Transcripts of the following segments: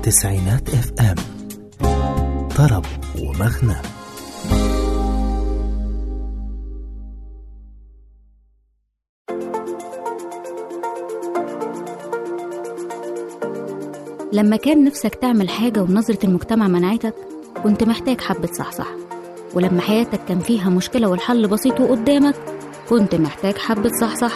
تسعينات اف ام طرب ومغنى لما كان نفسك تعمل حاجة ونظرة المجتمع منعتك كنت محتاج حبة صحصح ولما حياتك كان فيها مشكلة والحل بسيط وقدامك كنت محتاج حبة صحصح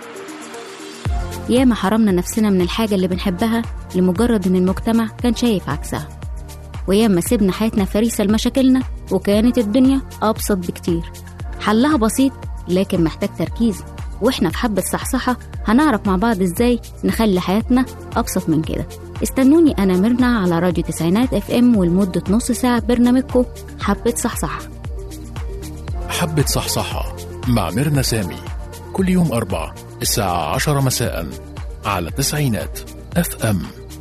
ياما حرمنا نفسنا من الحاجة اللي بنحبها لمجرد إن المجتمع كان شايف عكسها وياما سيبنا حياتنا فريسة لمشاكلنا وكانت الدنيا أبسط بكتير حلها بسيط لكن محتاج تركيز واحنا في حبة صحصحة هنعرف مع بعض ازاي نخلي حياتنا أبسط من كده استنوني أنا ميرنا على راديو تسعينات اف ام ولمدة نص ساعة برنامجكم حبة صحصحة حبة صحصحة مع ميرنا سامي كل يوم أربع الساعة عشرة مساء على تسعينات اف ام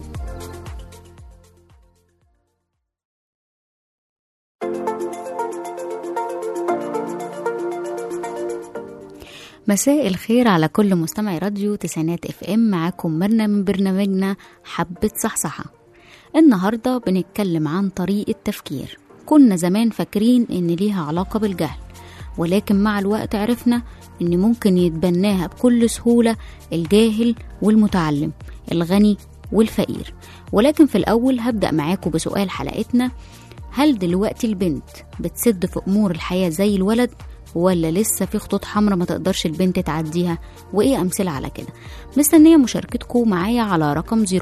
مساء الخير على كل مستمعي راديو تسعينات اف ام معاكم مرنا من برنامجنا حبة صحصحة النهاردة بنتكلم عن طريقة تفكير كنا زمان فاكرين ان ليها علاقة بالجهل ولكن مع الوقت عرفنا ان ممكن يتبناها بكل سهولة الجاهل والمتعلم الغني والفقير ولكن في الأول هبدأ معاكم بسؤال حلقتنا هل دلوقتي البنت بتسد في أمور الحياة زي الولد ولا لسه في خطوط حمراء ما تقدرش البنت تعديها وايه امثله على كده مستنيه مشاركتكم معايا على رقم 010427889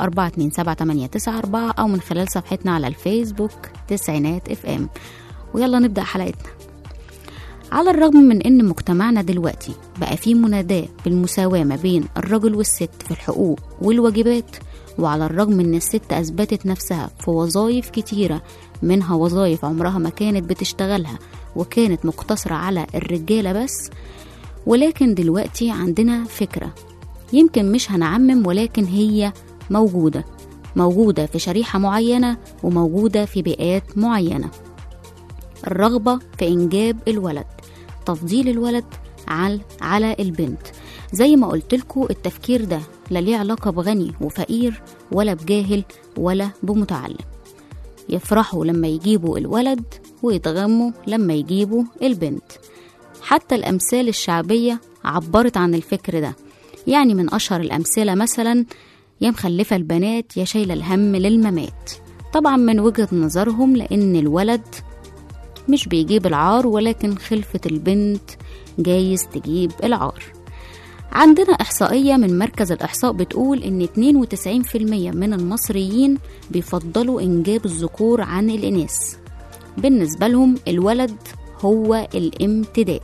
او من خلال صفحتنا على الفيسبوك تسعينات اف ام ويلا نبدا حلقتنا على الرغم من ان مجتمعنا دلوقتي بقى فيه مناداة بالمساواة ما بين الرجل والست في الحقوق والواجبات وعلى الرغم ان الست اثبتت نفسها في وظائف كتيرة منها وظائف عمرها ما كانت بتشتغلها وكانت مقتصرة على الرجالة بس ولكن دلوقتي عندنا فكرة يمكن مش هنعمم ولكن هي موجودة موجودة في شريحة معينة وموجودة في بيئات معينة الرغبة في إنجاب الولد تفضيل الولد على على البنت زي ما قلت لكم التفكير ده لا ليه علاقة بغني وفقير ولا بجاهل ولا بمتعلم يفرحوا لما يجيبوا الولد ويتغموا لما يجيبوا البنت حتى الأمثال الشعبية عبرت عن الفكر ده يعني من أشهر الأمثلة مثلا يا مخلفة البنات يا شايلة الهم للممات طبعا من وجهة نظرهم لأن الولد مش بيجيب العار ولكن خلفة البنت جايز تجيب العار عندنا إحصائية من مركز الإحصاء بتقول إن 92% من المصريين بيفضلوا إنجاب الذكور عن الإناث بالنسبة لهم الولد هو الامتداد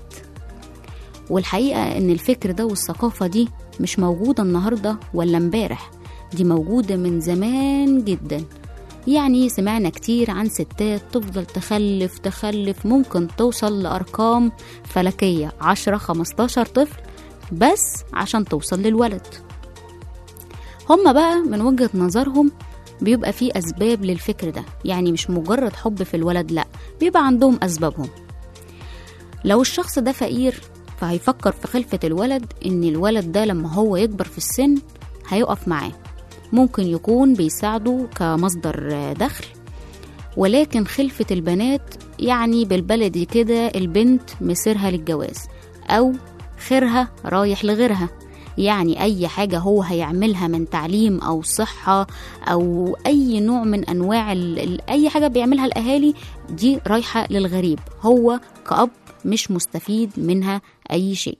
والحقيقة إن الفكر ده والثقافة دي مش موجودة النهاردة ولا امبارح دي موجودة من زمان جدا يعني سمعنا كتير عن ستات تفضل تخلف تخلف ممكن توصل لأرقام فلكية 10 15 طفل بس عشان توصل للولد هما بقى من وجهة نظرهم بيبقى في أسباب للفكر ده يعني مش مجرد حب في الولد لأ بيبقى عندهم أسبابهم لو الشخص ده فقير فهيفكر في خلفة الولد إن الولد ده لما هو يكبر في السن هيقف معاه ممكن يكون بيساعده كمصدر دخل ولكن خلفة البنات يعني بالبلدي كده البنت مسيرها للجواز أو خيرها رايح لغيرها يعني أي حاجة هو هيعملها من تعليم أو صحة أو أي نوع من أنواع ال- ال- أي حاجة بيعملها الأهالي دي رايحة للغريب هو كأب مش مستفيد منها أي شيء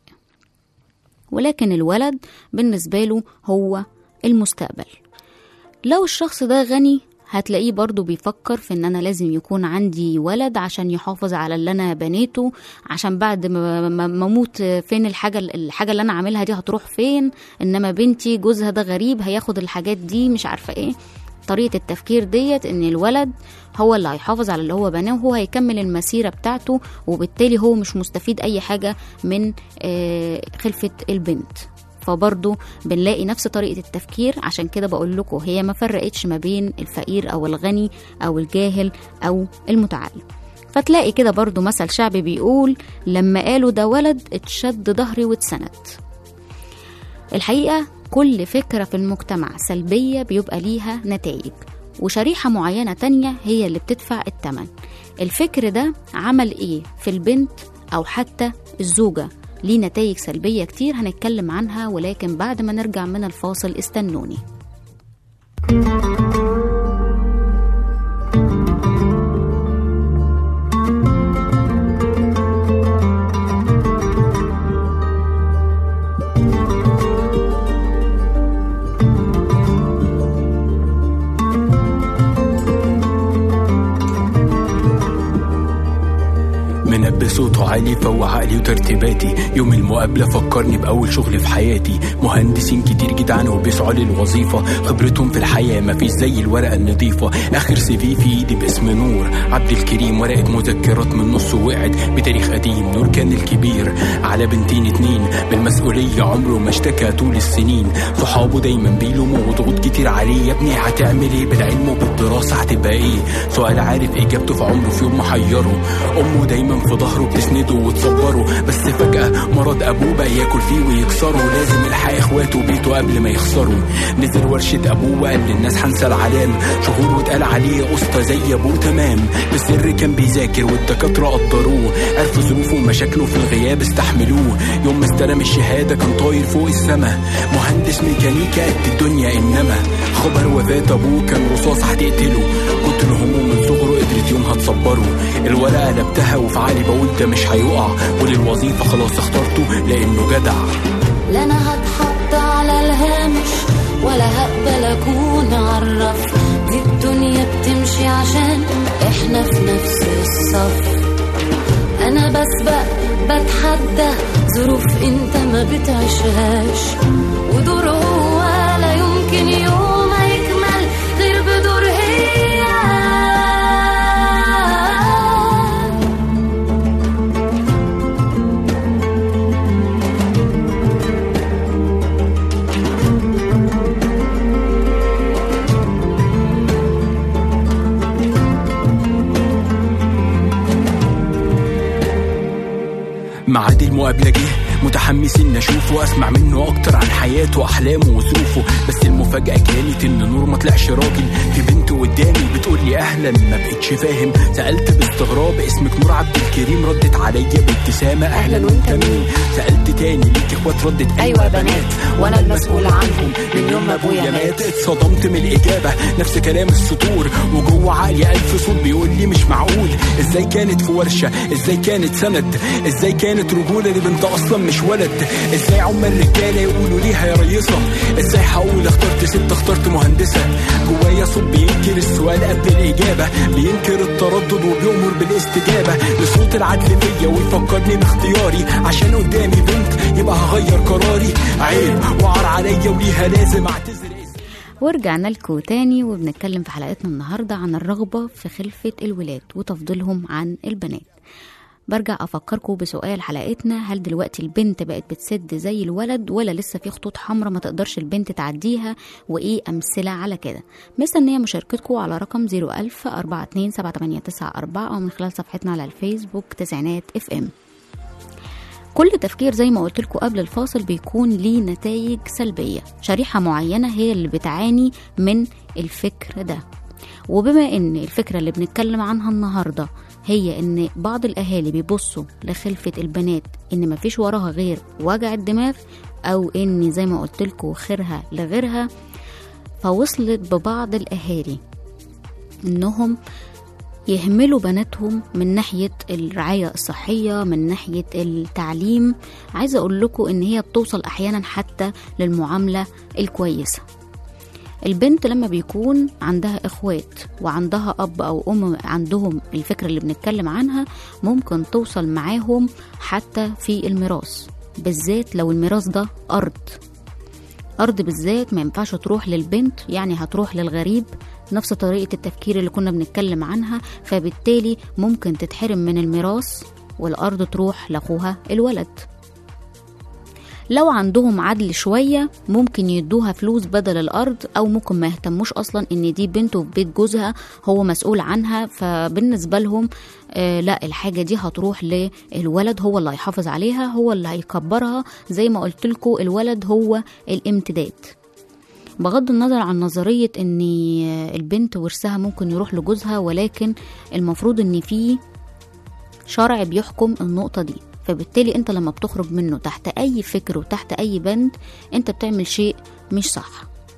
ولكن الولد بالنسبة له هو المستقبل لو الشخص ده غني هتلاقيه برضو بيفكر في ان انا لازم يكون عندي ولد عشان يحافظ على اللي انا بنيته عشان بعد ما ما- ما اموت فين الحاجه الحاجه اللي انا عاملها دي هتروح فين انما بنتي جوزها ده غريب هياخد الحاجات دي مش عارفه ايه طريقه التفكير ديت ان الولد هو اللي هيحافظ على اللي هو بناه وهو هيكمل المسيره بتاعته وبالتالي هو مش مستفيد اي حاجه من آه، خلفه البنت فبرضه بنلاقي نفس طريقة التفكير عشان كده بقول لكم هي ما فرقتش ما بين الفقير أو الغني أو الجاهل أو المتعلم فتلاقي كده برضه مثل شعبي بيقول لما قالوا ده ولد اتشد ظهري واتسند الحقيقة كل فكرة في المجتمع سلبية بيبقى ليها نتائج وشريحة معينة تانية هي اللي بتدفع التمن الفكر ده عمل ايه في البنت او حتى الزوجة ليه نتائج سلبية كتير هنتكلم عنها ولكن بعد ما نرجع من الفاصل استنوني منبه صوته عالي فوق عقلي وترتيباتي يوم المقابلة فكرني بأول شغل في حياتي مهندسين كتير جدعان وبيسعوا للوظيفة خبرتهم في الحياة مفيش زي الورقة النظيفة آخر سي في في إيدي باسم نور عبد الكريم ورقة مذكرات من نص وقعت بتاريخ قديم نور كان الكبير على بنتين اتنين بالمسؤولية عمره ما اشتكى طول السنين صحابه دايما بيلوموا وضغوط كتير عليه يا ابني هتعمل ايه بالعلم وبالدراسة هتبقى ايه سؤال عارف اجابته في عمره في يوم محيره امه دايما في ظهره بتسنده وتصبره بس فجأة مرض ابوه بقى ياكل فيه ويكسره لازم يلحق اخواته وبيته قبل ما يخسروا نزل ورشة ابوه وقال للناس هنسى العلام شهور واتقال عليه اسطى زي ابوه تمام بالسر كان بيذاكر والدكاترة قدروه عرفوا ظروفه ومشاكله في الغياب استحملوه يوم ما استلم الشهادة كان طاير فوق السما مهندس ميكانيكا قد الدنيا انما خبر وفاة ابوه كان رصاص هتقتله كتر همه من صغره قدرت يومها تصبره الورقة قلبتها وفي عقلي بقول ده مش هيقع وللوظيفة خلاص اخترته لانه جدع لا انا هتحط على الهامش ولا هقبل اكون عرف دي الدنيا بتمشي عشان احنا في نفس الصف انا بسبق بتحدى ظروف انت ما بتعيشهاش ودور هو لا يمكن يوم يكمل غير بدور هي معاد المقابلة جه متحمس ان اشوفه واسمع منه اكتر عن حياته واحلامه وظروفه بس المفاجأة كانت ان نور ما طلعش راجل في بنت قدامي بتقول لي اهلا ما بقتش فاهم سألت باستغراب اسمك نور عبد الكريم ردت عليا بابتسامة اهلا وانت مين سألت تاني ليك اخوات ردت أيوة بنات، وأنا المسؤول عنهم من يوم ما أبويا مات اتصدمت من الاجابة نفس كلام السطور وجوه عقلي الف صوت بيقول لي مش معقول ازاي كانت في ورشة ازاي كانت سند ازاي كانت رجولة لبنت اصلا مش ولد ازاي عم الرجالة يقولوا ليها يا ريصة ازاي هقول اخترت ست اخترت مهندسة جوايا صوت بينكر السؤال قبل الاجابة بينكر التردد وبيؤمر بالاستجابة لصوت العدل فيا ويفكرني باختياري عشان قدامي بنت يبقى هغير قراري عيب وعر عليا وليها لازم اعتذر ورجعنا لكم تاني وبنتكلم في حلقتنا النهاردة عن الرغبة في خلفة الولاد وتفضيلهم عن البنات برجع أفكركم بسؤال حلقتنا هل دلوقتي البنت بقت بتسد زي الولد ولا لسه في خطوط حمراء ما تقدرش البنت تعديها وإيه أمثلة على كده مستنية مشاركتكم على رقم 01000 427 أو من خلال صفحتنا على الفيسبوك تسعينات اف ام كل تفكير زي ما قلت لكم قبل الفاصل بيكون ليه نتائج سلبية شريحة معينة هي اللي بتعاني من الفكر ده وبما ان الفكرة اللي بنتكلم عنها النهاردة هي ان بعض الاهالي بيبصوا لخلفة البنات ان مفيش وراها غير وجع الدماغ او ان زي ما قلت لكم خيرها لغيرها فوصلت ببعض الاهالي انهم يهملوا بناتهم من ناحية الرعاية الصحية من ناحية التعليم عايزة أقول لكم إن هي بتوصل أحيانا حتى للمعاملة الكويسة البنت لما بيكون عندها اخوات وعندها اب او ام عندهم الفكرة اللي بنتكلم عنها ممكن توصل معاهم حتى في الميراث بالذات لو الميراث ده ارض ارض بالذات ما ينفعش تروح للبنت يعني هتروح للغريب نفس طريقة التفكير اللي كنا بنتكلم عنها فبالتالي ممكن تتحرم من الميراث والأرض تروح لأخوها الولد لو عندهم عدل شوية ممكن يدوها فلوس بدل الأرض أو ممكن ما يهتموش أصلا إن دي بنته في بيت جوزها هو مسؤول عنها فبالنسبة لهم آه لا الحاجة دي هتروح للولد هو اللي هيحافظ عليها هو اللي هيكبرها زي ما قلت لكم الولد هو الامتداد بغض النظر عن نظرية ان البنت ورثها ممكن يروح لجوزها ولكن المفروض ان في شرع بيحكم النقطة دي فبالتالي انت لما بتخرج منه تحت اي فكر وتحت اي بند انت بتعمل شيء مش صح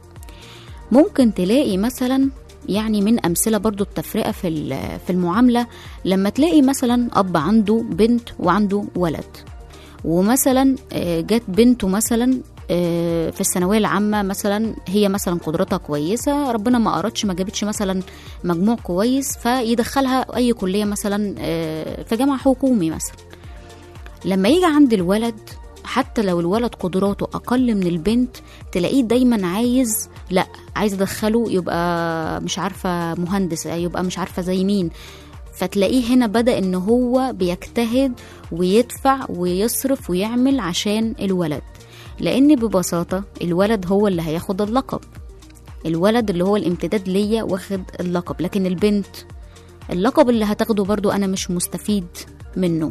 ممكن تلاقي مثلا يعني من امثله برضو التفرقه في ال- في المعامله لما تلاقي مثلا اب عنده بنت وعنده ولد ومثلا آه، جت بنته مثلا آه، في الثانويه العامه مثلا هي مثلا قدرتها كويسه ربنا ما ارادش ما جابتش مثلا مجموع كويس فيدخلها اي كليه مثلا آه، في جامعه حكومي مثلا لما يجي عند الولد حتى لو الولد قدراته اقل من البنت تلاقيه دايما عايز لا عايز ادخله يبقى مش عارفه مهندس يبقى مش عارفه زي مين فتلاقيه هنا بدا ان هو بيجتهد ويدفع ويصرف ويعمل عشان الولد لان ببساطه الولد هو اللي هياخد اللقب الولد اللي هو الامتداد ليا واخد اللقب لكن البنت اللقب اللي هتاخده برضو انا مش مستفيد منه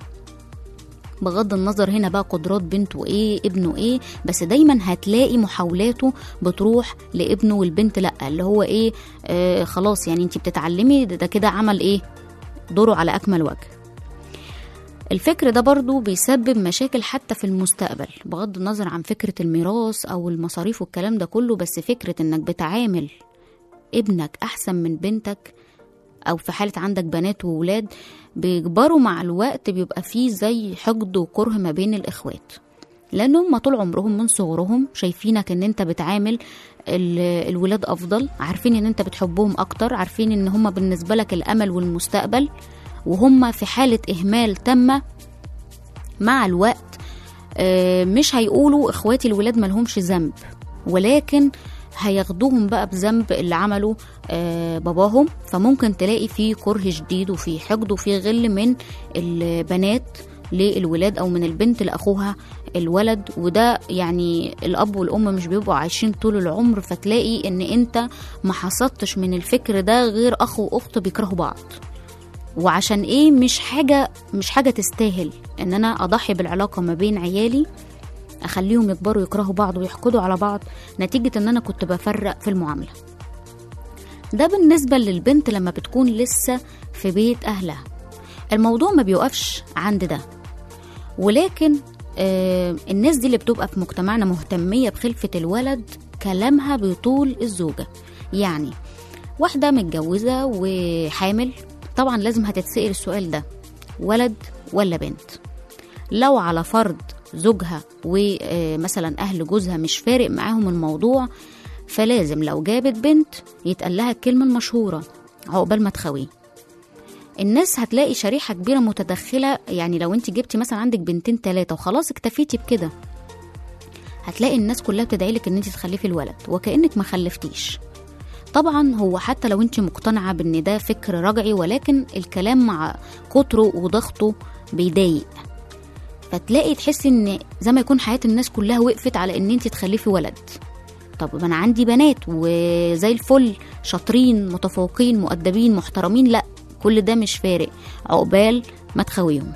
بغض النظر هنا بقى قدرات بنته ايه ابنه ايه بس دايما هتلاقي محاولاته بتروح لابنه والبنت لا اللي هو ايه آه خلاص يعني انت بتتعلمي ده, ده كده عمل ايه دوره على اكمل وجه الفكر ده برضو بيسبب مشاكل حتى في المستقبل بغض النظر عن فكرة الميراث أو المصاريف والكلام ده كله بس فكرة إنك بتعامل ابنك أحسن من بنتك أو في حالة عندك بنات وولاد بيكبروا مع الوقت بيبقى فيه زي حقد وكره ما بين الإخوات لأن هم طول عمرهم من صغرهم شايفينك إن أنت بتعامل ال- الولاد أفضل عارفين إن أنت بتحبهم أكتر عارفين إن هم بالنسبة لك الأمل والمستقبل وهم في حالة إهمال تامة مع الوقت آه، مش هيقولوا اخواتي الولاد ملهمش ذنب ولكن هياخدوهم بقى بذنب اللي عمله آه، باباهم فممكن تلاقي فيه كره شديد وفيه حقد وفيه غل من البنات للولاد او من البنت لاخوها الولد وده يعني الاب والام مش بيبقوا عايشين طول العمر فتلاقي ان انت ما حصدتش من الفكر ده غير اخ واخت بيكرهوا بعض وعشان ايه مش حاجه مش حاجه تستاهل ان انا اضحي بالعلاقه ما بين عيالي اخليهم يكبروا يكرهوا بعض ويحقدوا على بعض نتيجه ان انا كنت بفرق في المعامله ده بالنسبه للبنت لما بتكون لسه في بيت اهلها الموضوع ما بيوقفش عند ده ولكن آه الناس دي اللي بتبقى في مجتمعنا مهتميه بخلفه الولد كلامها بيطول الزوجه يعني واحده متجوزه وحامل طبعا لازم هتتسأل السؤال ده ولد ولا بنت لو على فرض زوجها ومثلا اهل جوزها مش فارق معاهم الموضوع فلازم لو جابت بنت يتقال لها الكلمه المشهوره عقبال ما تخويه الناس هتلاقي شريحه كبيره متدخله يعني لو انت جبتي مثلا عندك بنتين ثلاثه وخلاص اكتفيتي بكده هتلاقي الناس كلها بتدعيلك ان انت تخلفي الولد وكانك ما خلفتيش طبعا هو حتى لو انت مقتنعه بان ده فكر رجعي ولكن الكلام مع كتره وضغطه بيضايق فتلاقي تحسي ان زي ما يكون حياه الناس كلها وقفت على ان انت تخلفي ولد طب ما انا عندي بنات وزي الفل شاطرين متفوقين مؤدبين محترمين لا كل ده مش فارق عقبال ما تخويهم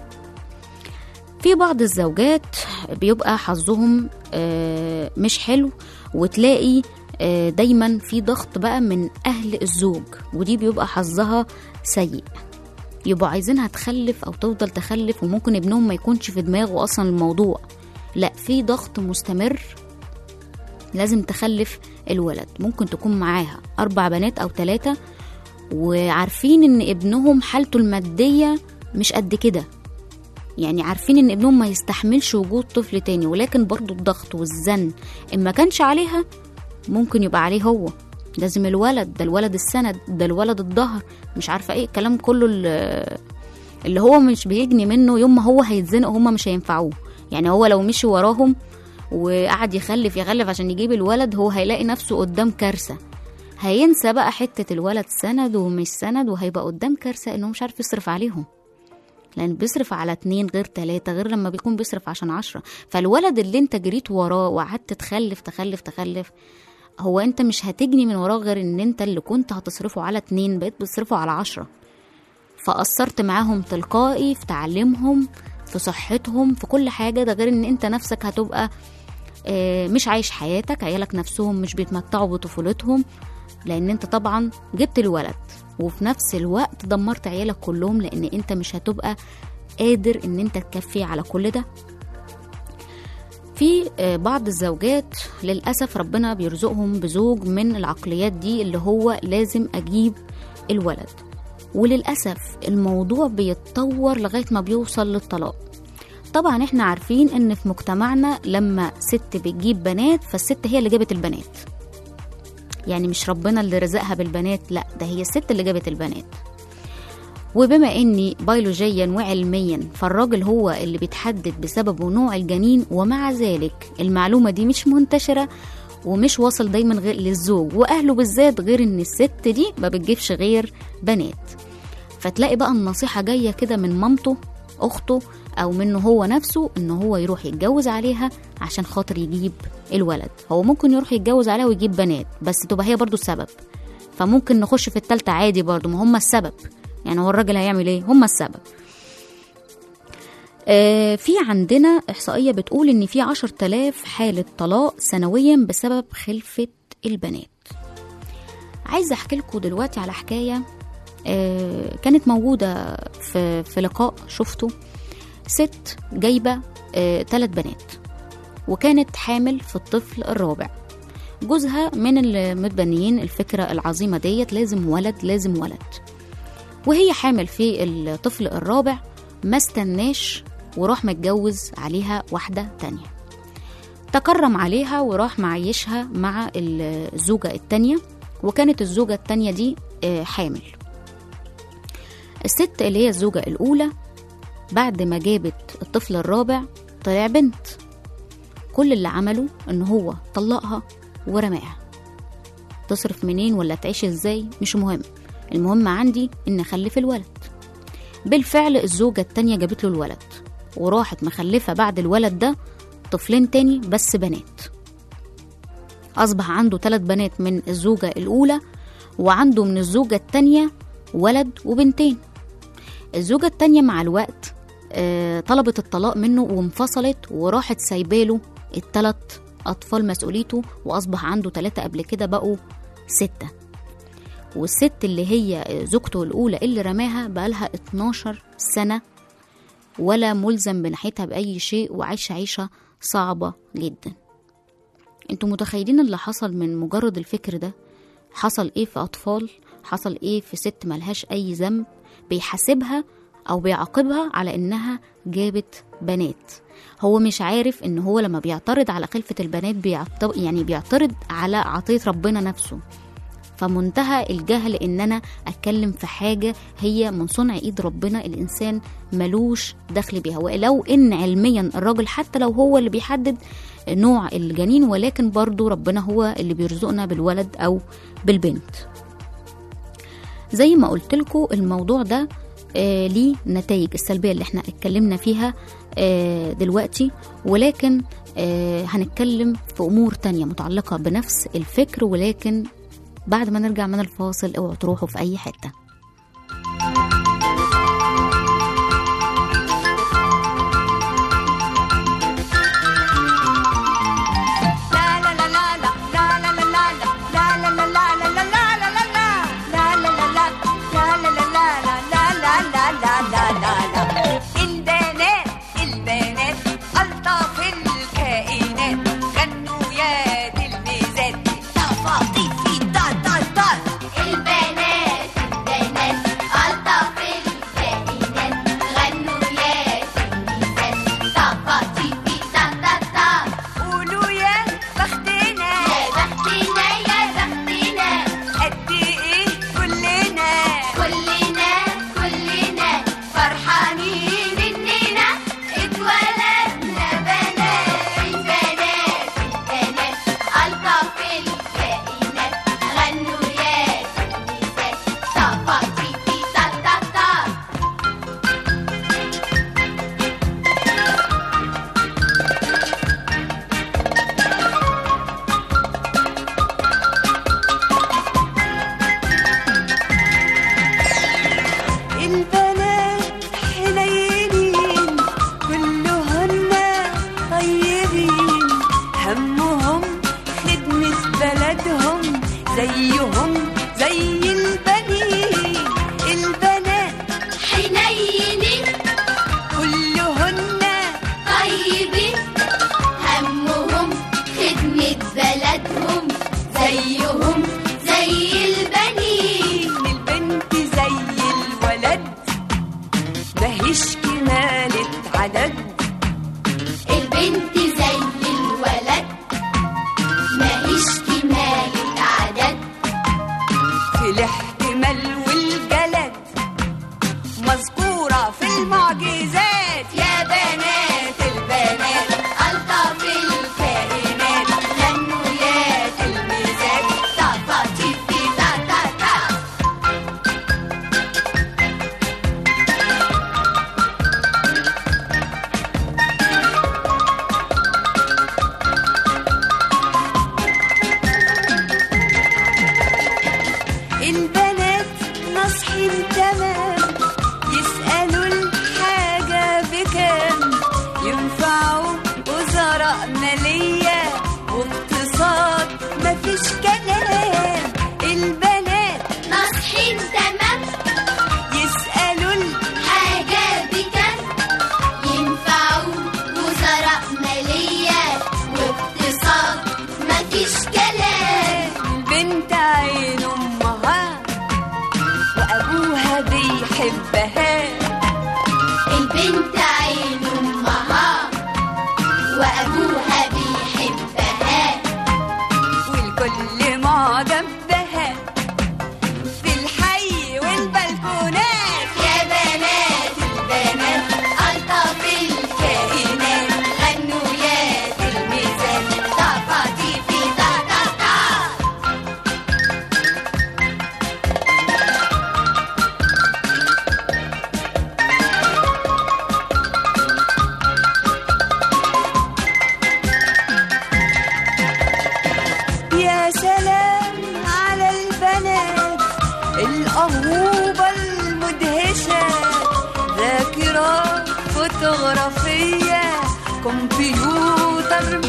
في بعض الزوجات بيبقى حظهم آه، مش حلو وتلاقي آه، دايما في ضغط بقى من اهل الزوج ودي بيبقى حظها سيء يبقوا عايزينها تخلف او تفضل تخلف وممكن ابنهم ما يكونش في دماغه اصلا الموضوع لا في ضغط مستمر لازم تخلف الولد ممكن تكون معاها اربع بنات او ثلاثه وعارفين ان ابنهم حالته الماديه مش قد كده يعني عارفين ان ابنهم ما يستحملش وجود طفل تاني ولكن برضو الضغط والزن ان ما كانش عليها ممكن يبقى عليه هو لازم الولد ده الولد السند ده الولد الظهر مش عارفه ايه الكلام كله اللي, اللي هو مش بيجني منه يوم ما هو هيتزنق هما مش هينفعوه يعني هو لو مشي وراهم وقعد يخلف يخلف عشان يجيب الولد هو هيلاقي نفسه قدام كارثه هينسى بقى حته الولد سند ومش سند وهيبقى قدام كارثه انه مش عارف يصرف عليهم لان بيصرف على اتنين غير تلاتة غير لما بيكون بيصرف عشان عشرة فالولد اللي انت جريت وراه وقعدت تخلف تخلف تخلف هو انت مش هتجني من وراه غير ان انت اللي كنت هتصرفه على اتنين بقيت بتصرفه على عشرة فأثرت معاهم تلقائي في تعليمهم في صحتهم في كل حاجة ده غير ان انت نفسك هتبقى آه، مش عايش حياتك عيالك نفسهم مش بيتمتعوا بطفولتهم لان انت طبعا جبت الولد وفي نفس الوقت دمرت عيالك كلهم لان انت مش هتبقى قادر ان انت تكفي على كل ده في آه، بعض الزوجات للأسف ربنا بيرزقهم بزوج من العقليات دي اللي هو لازم أجيب الولد وللأسف الموضوع بيتطور لغاية ما بيوصل للطلاق طبعا احنا عارفين ان في مجتمعنا لما ست بتجيب بنات فالست هي اللي جابت البنات يعني مش ربنا اللي رزقها بالبنات لا ده هي الست اللي جابت البنات وبما اني بيولوجيا وعلميا فالراجل هو اللي بيتحدد بسببه نوع الجنين ومع ذلك المعلومه دي مش منتشره ومش واصل دايما غير للزوج واهله بالذات غير ان الست دي ما بتجيبش غير بنات فتلاقي بقى النصيحه جايه كده من مامته اخته او منه هو نفسه ان هو يروح يتجوز عليها عشان خاطر يجيب الولد هو ممكن يروح يتجوز عليها ويجيب بنات بس تبقى هي برضو السبب فممكن نخش في التالتة عادي برضو ما هم السبب يعني هو الراجل هيعمل ايه هم السبب آه في عندنا إحصائية بتقول إن في عشر تلاف حالة طلاق سنويا بسبب خلفة البنات عايزة أحكي لكم دلوقتي على حكاية آه كانت موجودة في, في لقاء شفته ست جايبة آه تلات بنات وكانت حامل في الطفل الرابع جوزها من المتبنيين الفكرة العظيمة ديت لازم ولد لازم ولد وهي حامل في الطفل الرابع ما استناش وراح متجوز عليها واحدة تانية تكرم عليها وراح معيشها مع الزوجة التانية وكانت الزوجة التانية دي آه، حامل الست اللي هي الزوجة الأولى بعد ما جابت الطفل الرابع طلع بنت كل اللي عمله ان هو طلقها ورماها تصرف منين ولا تعيش ازاي مش مهم المهم عندي ان اخلف الولد بالفعل الزوجة التانية جابت له الولد وراحت مخلفة بعد الولد ده طفلين تاني بس بنات أصبح عنده ثلاث بنات من الزوجة الأولى وعنده من الزوجة التانية ولد وبنتين الزوجة التانية مع الوقت آه، طلبت الطلاق منه وانفصلت وراحت سايباله التلات أطفال مسؤوليته وأصبح عنده تلاتة قبل كده بقوا ستة والست اللي هي زوجته الأولى اللي رماها بقالها 12 سنة ولا ملزم بناحيتها بأي شيء وعايشة عيشة صعبة جدا انتوا متخيلين اللي حصل من مجرد الفكر ده حصل ايه في أطفال حصل ايه في ست ملهاش أي ذنب بيحاسبها أو بيعاقبها على إنها جابت بنات هو مش عارف إن هو لما بيعترض على خلفة البنات بيعترض يعني بيعترض على عطية ربنا نفسه فمنتهى الجهل ان انا اتكلم في حاجه هي من صنع ايد ربنا الانسان ملوش دخل بيها ولو ان علميا الراجل حتى لو هو اللي بيحدد نوع الجنين ولكن برضو ربنا هو اللي بيرزقنا بالولد او بالبنت زي ما قلت لكم الموضوع ده آه ليه نتائج السلبيه اللي احنا اتكلمنا فيها آه دلوقتي ولكن آه هنتكلم في امور تانية متعلقه بنفس الفكر ولكن بعد ما نرجع من الفاصل اوعوا تروحوا في اي حته البنات البنات ألطف الكائنات غنوا يا تلميذات طفاطيفي طا طا طا البنات في الاحتمال والجلد مذكورة في المعجزات يا بنات البنات ألطف الكائنات غنوا يا تلميذات تفاطيفي تا تا تا البنات ناصحين تمام يسألوا الحاجة بكام ينفعوا وزراء مالية واقتصاد مفيش كلام البنات ناصحين تمام يسألوا حاجة بكم ينفعوا وزراء مالية واقتصاد مفيش كلام البنت عين أمها وأبوها بيحبها البنت عين أمها وأبوها بيحبها والكل معجب بها في الحي والبلكونات يا بنات البنات ألطف الكائنات غنوا يا تلميذات تفاطيفي تا تا تا يا سلام على البنات الأهوبة المدهشة ذاكرة فوتوغرافية كمبيوتر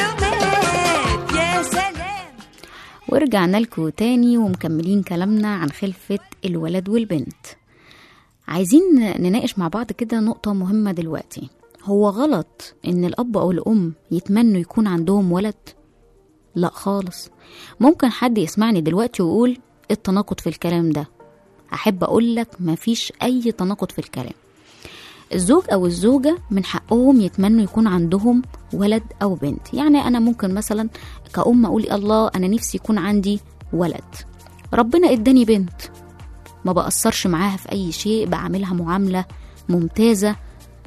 معلومات يا سلام ورجعنا لكم تاني ومكملين كلامنا عن خلفة الولد والبنت عايزين نناقش مع بعض كده نقطة مهمة دلوقتي هو غلط إن الأب أو الأم يتمنوا يكون عندهم ولد؟ لا خالص ممكن حد يسمعني دلوقتي ويقول إيه التناقض في الكلام ده أحب أقول لك مفيش أي تناقض في الكلام الزوج أو الزوجة من حقهم يتمنوا يكون عندهم ولد أو بنت يعني أنا ممكن مثلا كأم أقول الله أنا نفسي يكون عندي ولد ربنا اداني بنت ما بأثرش معاها في أي شيء بعملها معاملة ممتازة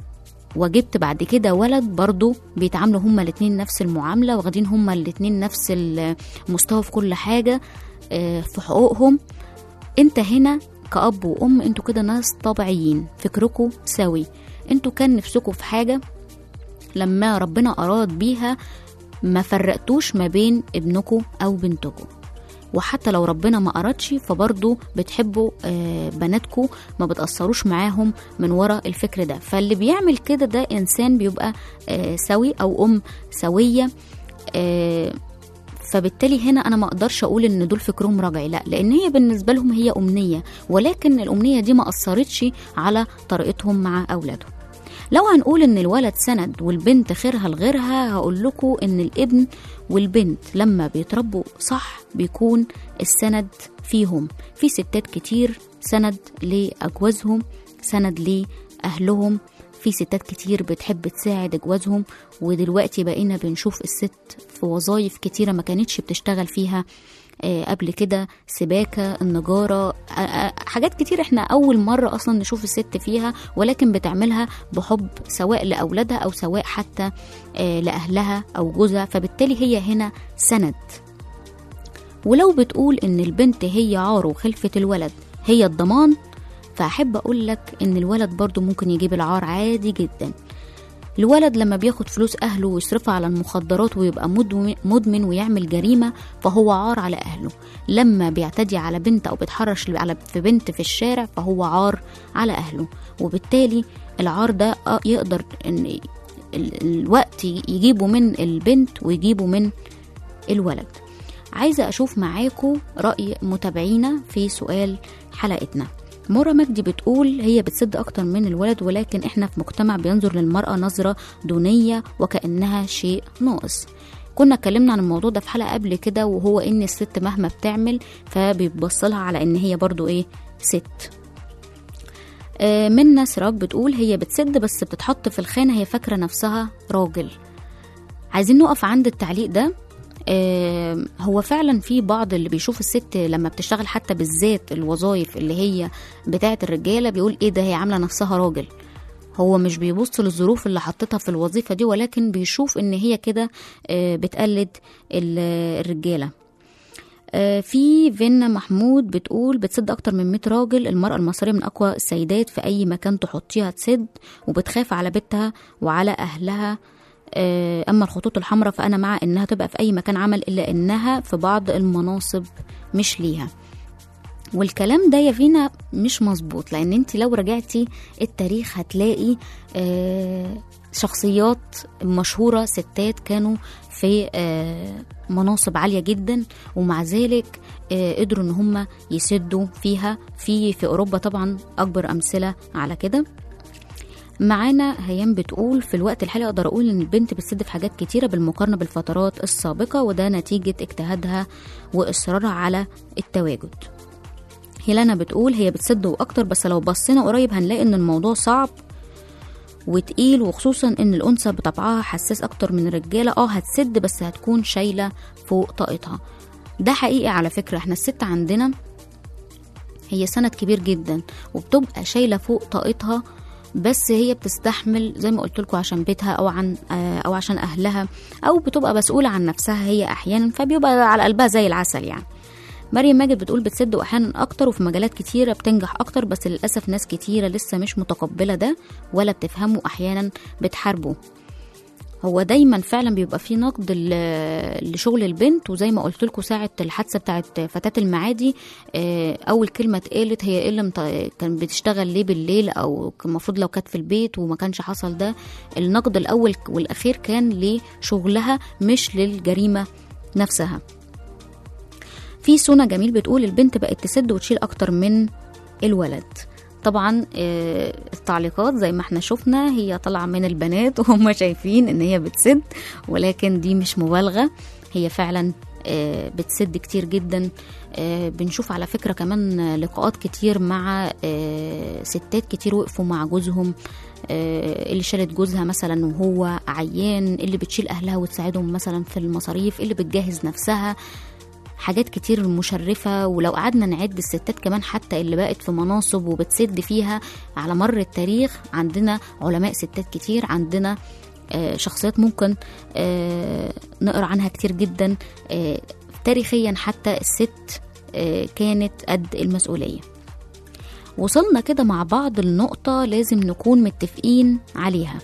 وجبت بعد كده ولد برضو بيتعاملوا هما الاتنين نفس المعاملة واخدين هما الاتنين نفس المستوى في كل حاجة آه، في حقوقهم انت هنا كأب وأم انتوا كده ناس طبيعيين فكركم سوي انتوا كان نفسكم في حاجة لما ربنا أراد بيها ما فرقتوش ما بين ابنكم أو بنتكم وحتى لو ربنا ما أردش فبرضه بتحبوا آه، بناتكم ما بتأثروش معاهم من ورا الفكر ده فاللي بيعمل كده ده إنسان بيبقى آه، سوي أو أم سوية آه، فبالتالي هنا انا ما اقدرش اقول ان دول فكرهم رجعي لا لان هي بالنسبه لهم هي امنيه ولكن الامنيه دي ما اثرتش على طريقتهم مع اولادهم لو هنقول ان الولد سند والبنت خيرها لغيرها هقول لكم ان الابن والبنت لما بيتربوا صح بيكون السند فيهم في ستات كتير سند لاجوازهم سند لاهلهم في ستات كتير بتحب تساعد جوازهم ودلوقتي بقينا بنشوف الست في وظائف كتيرة ما كانتش بتشتغل فيها آه، قبل كده سباكة النجارة آه، آه، حاجات كتير احنا أول مرة أصلا نشوف الست فيها ولكن بتعملها بحب سواء لأولادها أو سواء حتى آه، لأهلها أو جوزها فبالتالي هي هنا سند ولو بتقول إن البنت هي عار وخلفة الولد هي الضمان فأحب أقول لك إن الولد برضو ممكن يجيب العار عادي جدا الولد لما بياخد فلوس أهله ويصرفها على المخدرات ويبقى مدم- مدمن ويعمل جريمة فهو عار على أهله لما بيعتدي على بنت أو بيتحرش على في بنت في الشارع فهو عار على أهله وبالتالي العار ده آه يقدر إن ال- الوقت يجيبه من البنت ويجيبه من الولد عايزة أشوف معاكم رأي متابعينا في سؤال حلقتنا مرة مجدي بتقول هي بتسد أكتر من الولد ولكن إحنا في مجتمع بينظر للمرأة نظرة دونية وكأنها شيء ناقص كنا اتكلمنا عن الموضوع ده في حلقة قبل كده وهو إن الست مهما بتعمل فبيبصلها على إن هي برضو إيه ست آه، منى سراج بتقول هي بتسد بس بتتحط في الخانة هي فاكرة نفسها راجل عايزين نقف عند التعليق ده آه، هو فعلا في بعض اللي بيشوف الست لما بتشتغل حتى بالذات الوظائف اللي هي بتاعه الرجاله بيقول ايه ده هي عامله نفسها راجل هو مش بيبص للظروف اللي حطتها في الوظيفه دي ولكن بيشوف ان هي كده آه، بتقلد ال- الرجاله آه، في فينا محمود بتقول بتسد اكتر من 100 راجل المرأة المصرية من اقوى السيدات في اي مكان تحطيها تسد وبتخاف على بيتها وعلى اهلها آه، اما الخطوط الحمراء فانا مع انها تبقى في اي مكان عمل الا انها في بعض المناصب مش ليها والكلام ده يا فينا مش مظبوط لان انت لو رجعتي التاريخ هتلاقي آه، شخصيات مشهورة ستات كانوا في آه، مناصب عالية جدا ومع ذلك آه، قدروا ان هم يسدوا فيها في في اوروبا طبعا اكبر امثلة على كده معانا هيام بتقول في الوقت الحالي اقدر اقول ان البنت بتسد في حاجات كتيره بالمقارنه بالفترات السابقه وده نتيجه اجتهادها واصرارها على التواجد هيلانا بتقول هي بتسد واكتر بس لو بصينا قريب هنلاقي ان الموضوع صعب وتقيل وخصوصا ان الانثى بطبعها حساس اكتر من الرجاله اه هتسد بس هتكون شايله فوق طاقتها ده حقيقي على فكره احنا الست عندنا هي سند كبير جدا وبتبقى شايله فوق طاقتها بس هي بتستحمل زي ما قلت لكم عشان بيتها او عن آه، او عشان اهلها او بتبقى مسؤوله عن نفسها هي احيانا فبيبقى على قلبها زي العسل يعني مريم ماجد بتقول بتصد واحيانا اكتر وفي مجالات كتيره بتنجح اكتر بس للاسف ناس كتيره لسه مش متقبله ده ولا بتفهمه احيانا بتحاربه هو دايما فعلا بيبقى في نقد ل- لشغل البنت وزي ما قلت لكم ساعه الحادثه بتاعت فتاه المعادي آه، اول كلمه اتقالت هي ايه اللي مط- كان بتشتغل ليه بالليل او كان المفروض لو كانت في البيت وما كانش حصل ده النقد الاول والاخير كان لشغلها مش للجريمه نفسها في سونا جميل بتقول البنت بقت تسد وتشيل اكتر من الولد طبعا آه، التعليقات زي ما احنا شفنا هي طالعه من البنات وهم شايفين ان هي بتسد ولكن دي مش مبالغه هي فعلا آه، بتسد كتير جدا آه، بنشوف على فكره كمان لقاءات كتير مع آه، ستات كتير وقفوا مع جوزهم آه، اللي شالت جوزها مثلا وهو عيان اللي بتشيل اهلها وتساعدهم مثلا في المصاريف اللي بتجهز نفسها حاجات كتير مشرفة ولو قعدنا نعد الستات كمان حتى اللي بقت في مناصب وبتسد فيها على مر التاريخ عندنا علماء ستات كتير عندنا آه، شخصيات ممكن آه، نقرا عنها كتير جدا آه، تاريخيا حتى الست آه، كانت قد المسؤولية وصلنا كده مع بعض لنقطة لازم نكون متفقين عليها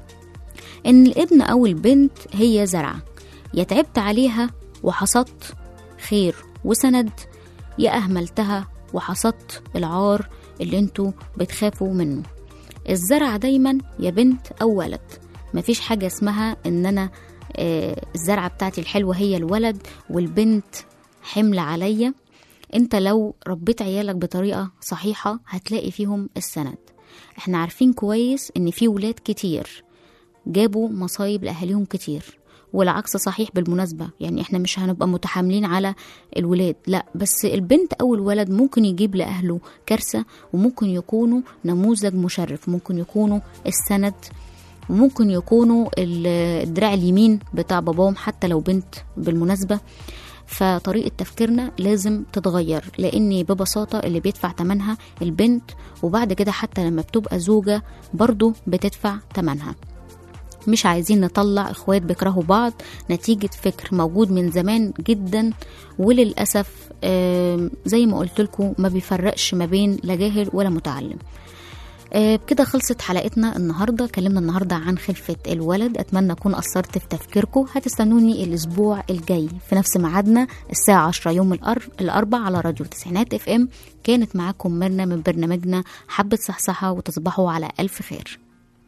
إن الابن أو البنت هي زرعة يا تعبت عليها وحصدت خير وسند يا أهملتها وحصدت العار اللي انتوا بتخافوا منه الزرع دايما يا بنت أو ولد مفيش حاجة اسمها ان انا آه، الزرعة بتاعتي الحلوة هي الولد والبنت حمل عليا انت لو ربيت عيالك بطريقة صحيحة هتلاقي فيهم السند احنا عارفين كويس ان في ولاد كتير جابوا مصايب لأهاليهم كتير والعكس صحيح بالمناسبة يعني احنا مش هنبقى متحاملين على الولاد لا بس البنت أو الولد ممكن يجيب لأهله كارثة وممكن يكونوا نموذج مشرف ممكن يكونوا السند وممكن يكونوا ال- الدراع اليمين بتاع باباهم حتى لو بنت بالمناسبة فطريقة تفكيرنا لازم تتغير لأن ببساطة اللي بيدفع تمنها البنت وبعد كده حتى لما بتبقى زوجة برضو بتدفع تمنها مش عايزين نطلع اخوات بيكرهوا بعض نتيجة فكر موجود من زمان جدا وللأسف آم، زي ما قلت لكم ما بيفرقش ما بين لا جاهل ولا متعلم آه، بكده خلصت حلقتنا النهارده كلمنا النهارده عن خلفة الولد اتمنى اكون اثرت في تفكيركم هتستنوني الاسبوع الجاي في نفس ميعادنا الساعة 10 يوم الأر... الاربع على راديو تسعينات اف ام كانت معاكم مرنا من برنامجنا حبة صحصحة وتصبحوا على الف خير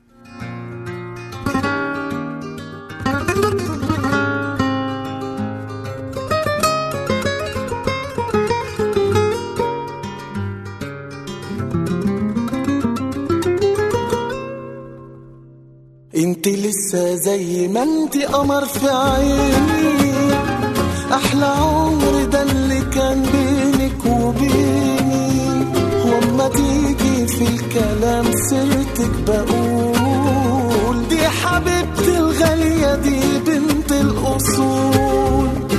انت لسه زي ما انت قمر في عيني احلى عمر ده اللي كان بينك وبيني وما تيجي في الكلام سيرتك بقول دي حبيبتي الغالية دي بنت الأصول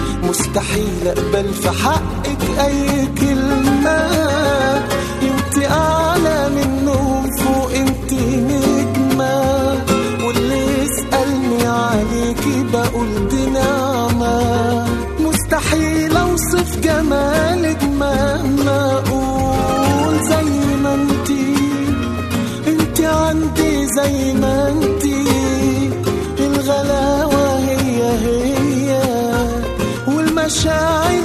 مستحيل اقبل في حقك اي كلمة انت اعلى منهم فوق انت نجمة واللي يسألني عليكي بقول دي نعمة مستحيل اوصف جمالك مهما اقول زي ما انتي انت عندي زي ما انتي الغلاوة هي هي والمشاعر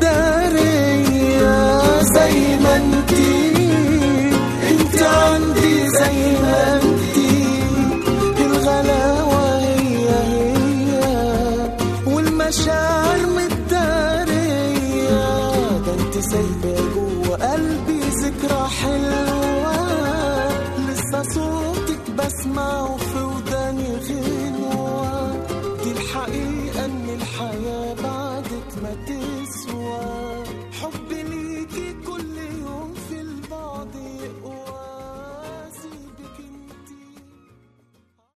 متدارية زي ما انتي انت عندي زي ما انتي الغلاوة هي هي والمشاعر متدارية ده انت سايبة جوه قلبي ذكرى حلوة لسه صوتك بسمعه في وداني غنوة دي الحقيقة ان الحياة بعدك ما تسوى